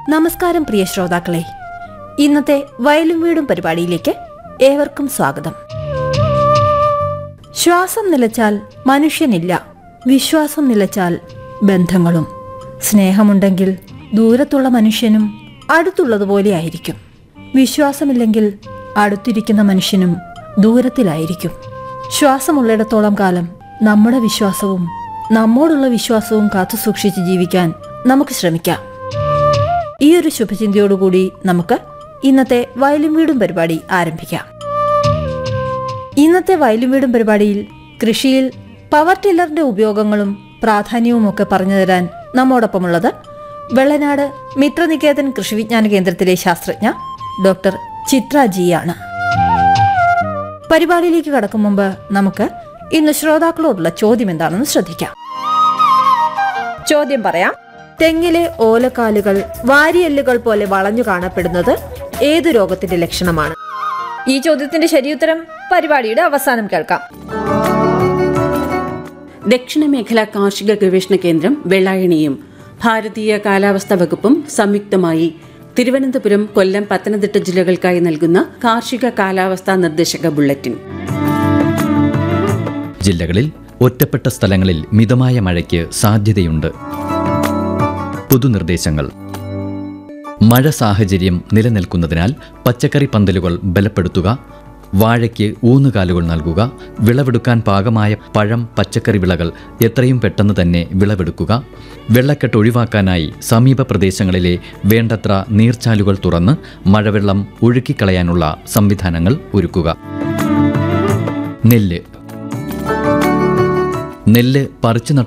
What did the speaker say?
നമസ്കാരം പ്രിയ ശ്രോതാക്കളെ ഇന്നത്തെ വയലും വീടും പരിപാടിയിലേക്ക് ഏവർക്കും സ്വാഗതം ശ്വാസം നിലച്ചാൽ മനുഷ്യനില്ല വിശ്വാസം നിലച്ചാൽ ബന്ധങ്ങളും സ്നേഹമുണ്ടെങ്കിൽ ദൂരത്തുള്ള മനുഷ്യനും അടുത്തുള്ളതുപോലെ ആയിരിക്കും വിശ്വാസമില്ലെങ്കിൽ അടുത്തിരിക്കുന്ന മനുഷ്യനും ദൂരത്തിലായിരിക്കും ശ്വാസമുള്ളിടത്തോളം കാലം നമ്മുടെ വിശ്വാസവും നമ്മോടുള്ള വിശ്വാസവും കാത്തു സൂക്ഷിച്ച് ജീവിക്കാൻ നമുക്ക് ശ്രമിക്കാം ഈ ഒരു ശുഭചിന്തയോടുകൂടി നമുക്ക് ഇന്നത്തെ വയലും വീടും പരിപാടി ആരംഭിക്കാം ഇന്നത്തെ വയലും വീടും പരിപാടിയിൽ കൃഷിയിൽ പവർ ടില്ലറിന്റെ ഉപയോഗങ്ങളും പ്രാധാന്യവും ഒക്കെ പറഞ്ഞു തരാൻ നമ്മോടൊപ്പമുള്ളത് വെള്ളനാട് മിത്രനികേതൻ കൃഷി വിജ്ഞാന കേന്ദ്രത്തിലെ ശാസ്ത്രജ്ഞ ഡോക്ടർ ചിത്ര ജിയാണ് പരിപാടിയിലേക്ക് കടക്കും മുമ്പ് നമുക്ക് ഇന്ന് ശ്രോതാക്കളോടുള്ള ചോദ്യം എന്താണെന്ന് ശ്രദ്ധിക്കാം ചോദ്യം പറയാം തെങ്ങിലെ ഓലക്കാലുകൾ വാരിയെല്ലുകൾ പോലെ വളഞ്ഞു കാണപ്പെടുന്നത് ഏതു രോഗത്തിന്റെ ലക്ഷണമാണ് ഈ ചോദ്യത്തിന്റെ ശരിയുത്തരം പരിപാടിയുടെ അവസാനം കേൾക്കാം ദക്ഷിണ മേഖല കാർഷിക ഗവേഷണ കേന്ദ്രം വെള്ളായണിയും ഭാരതീയ കാലാവസ്ഥാ വകുപ്പും സംയുക്തമായി തിരുവനന്തപുരം കൊല്ലം പത്തനംതിട്ട ജില്ലകൾക്കായി നൽകുന്ന കാർഷിക കാലാവസ്ഥാ നിർദ്ദേശക ബുള്ളറ്റിൻ ജില്ലകളിൽ ഒറ്റപ്പെട്ട സ്ഥലങ്ങളിൽ മിതമായ മഴയ്ക്ക് സാധ്യതയുണ്ട് പൊതുനിർദ്ദേശങ്ങൾ മഴ സാഹചര്യം നിലനിൽക്കുന്നതിനാൽ പച്ചക്കറി പന്തലുകൾ ബലപ്പെടുത്തുക വാഴയ്ക്ക് ഊന്നുകാലുകൾ നൽകുക വിളവെടുക്കാൻ പാകമായ പഴം പച്ചക്കറി വിളകൾ എത്രയും പെട്ടെന്ന് തന്നെ വിളവെടുക്കുക വെള്ളക്കെട്ട് ഒഴിവാക്കാനായി സമീപ പ്രദേശങ്ങളിലെ വേണ്ടത്ര നീർച്ചാലുകൾ തുറന്ന് മഴവെള്ളം ഒഴുക്കിക്കളയാനുള്ള സംവിധാനങ്ങൾ ഒരുക്കുക നെല്ല് നെല്ല് പറിച്ചു